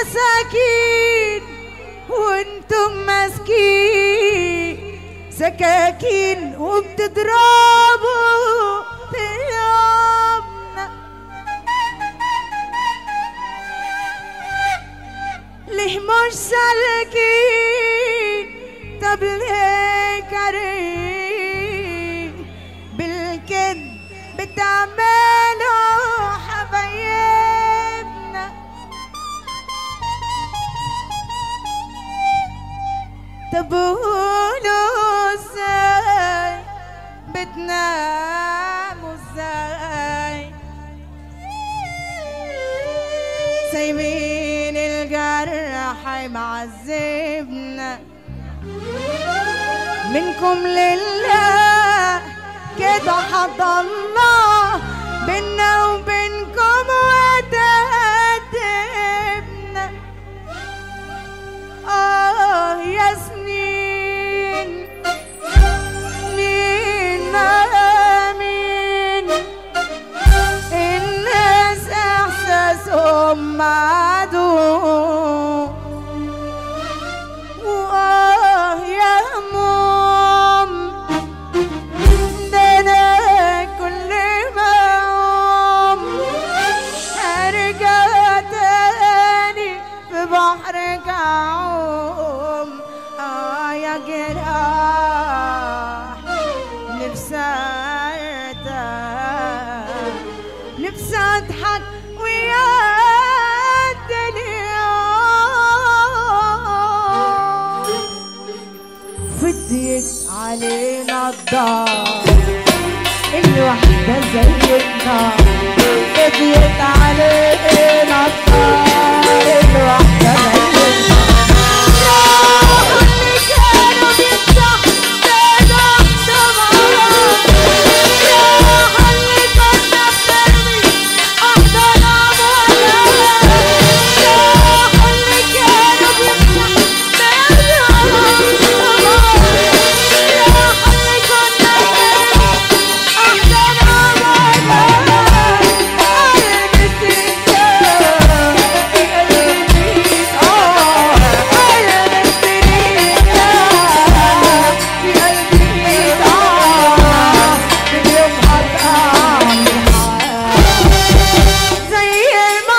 مساكين وانتم ماسكين سكاكين وبتضربوا ثيابنا ليه مش سالكين طب ليه كريم بالكذب بتعملوا حبايبنا طب قولوا ازاي بتناموا ازاي سايبين الجرح معذبنا منكم لله كده حط الله بينا وبينكم وتأدبنا آه يا سنين مين ما مين الناس احساسهم معدوم وآه يا هموم ده أنا كل ما أقوم أرجع تاني في بحرك أعوم آه يا جراح نفسي أرتاح نفسي أضحك ويا الدنيا فديت علينا الدار الوحدة زي النار فديت علينا الدار الوحدة زي النار روحوا اللي كانوا بيتحدوا دمار روحوا اللي كنا بنرمي أحضان أموالنا روحوا اللي كانوا بيتحدوا دمار روحوا اللي كنا بنرمي زي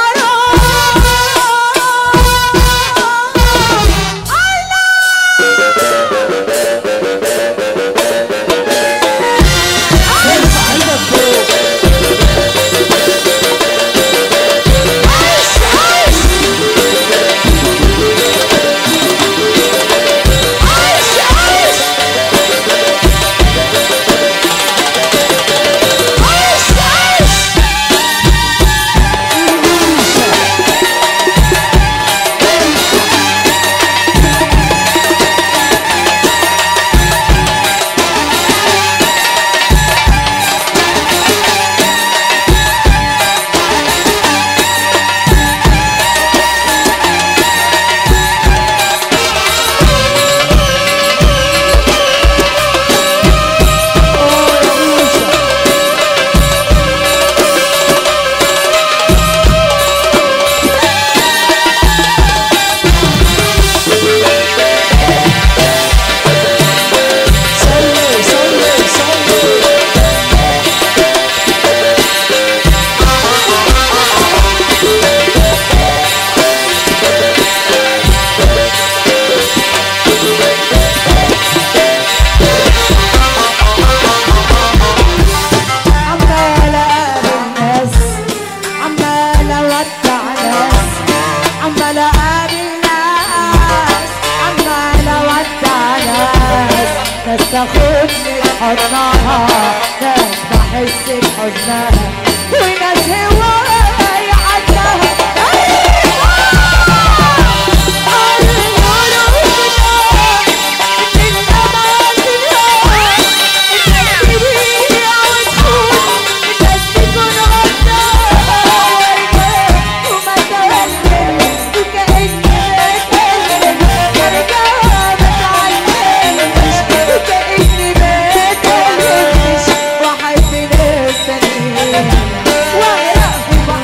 عمالة أقابل ناس عمالة أودع ناس عمالة أقابل ناس عمالة أودع ناس ناس تاخدني بحضنها ناس بحس بحزنها وناس هواي عدها واحد من السنين واغرق في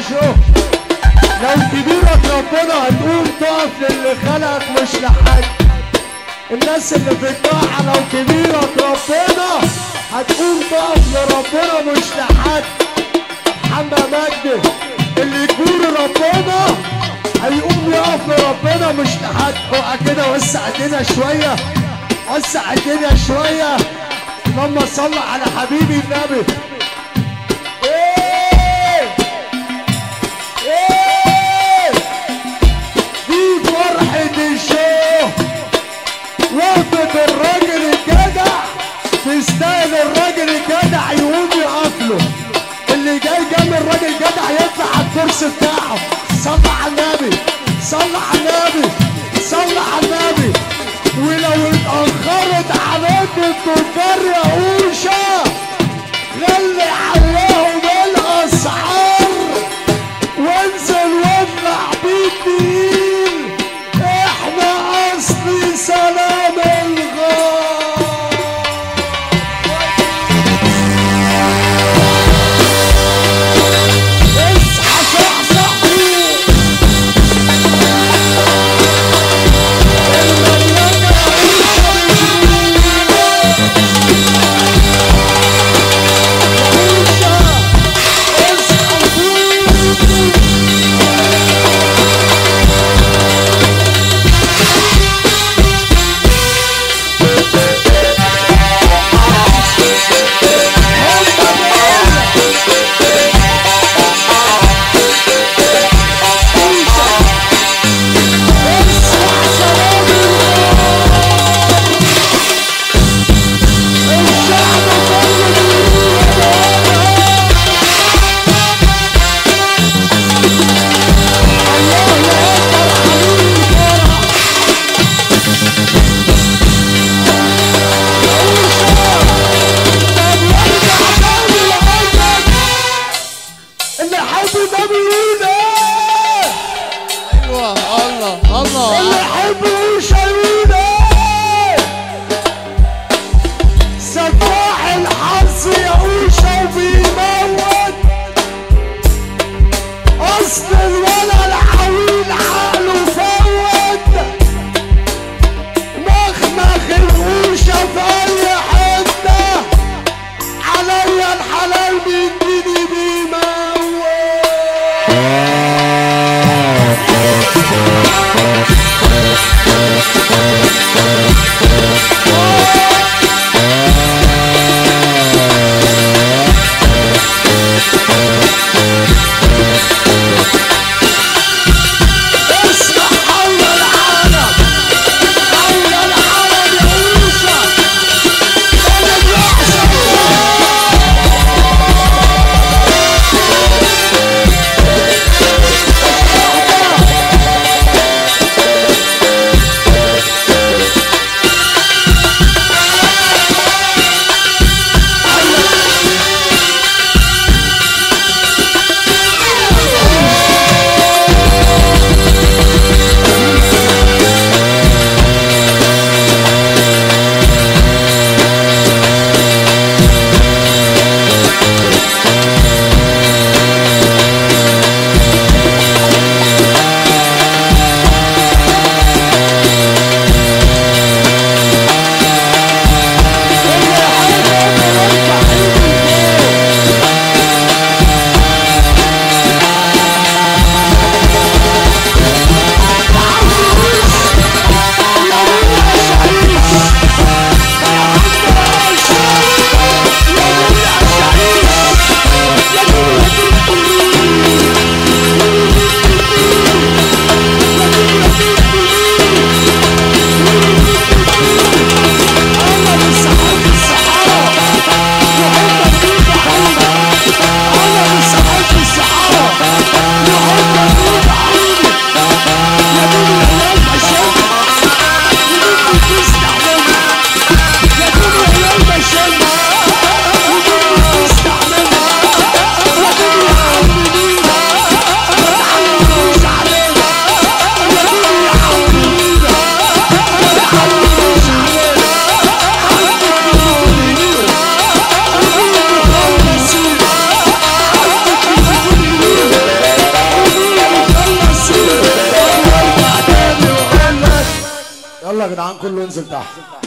الشو لو كبيرك ربنا هتقوم تقف للي خلقك مش لحد الناس اللي في الطاعة لو كبيرك ربنا هتقوم تقف لربنا مش لحد محمد مجدي اللي يكون ربنا هيقوم يقف لربنا مش لحد اوعى كده وسع ايدينا شوية وسع ايدينا شوية اللهم صل على حبيبي النبي ايه ايه دي فرحة الشوق وقفة الراجل الجدع تستاهل الراجل الجدع يقوم يقف له اللي جاي جنب الراجل الجدع يطلع على الكرسي بتاعه صلى على النبي صلى على النبي صلى على النبي ولو اتأخرت عليك التجار يا أوشا غلي عليهم الأسعار وانزل واطلع بالدين احنا اصل سلام الغار اصحى صحصح فوق المملكة عيشة عيشة اصحى فوق اللي حب النبي يقول ايه ايوه الله الله اللي يحب يقول يقول ايه سفاح الحظ يا اوشا وبيموت اصل الولا العويل عقله فوت مخمخ الغوشة في اي حتة عليا الحلال من ديني بيموت اسمع حول العالم حول العالم يا موسى انا بيحصل يلا يا جدعان كله ينزل تحت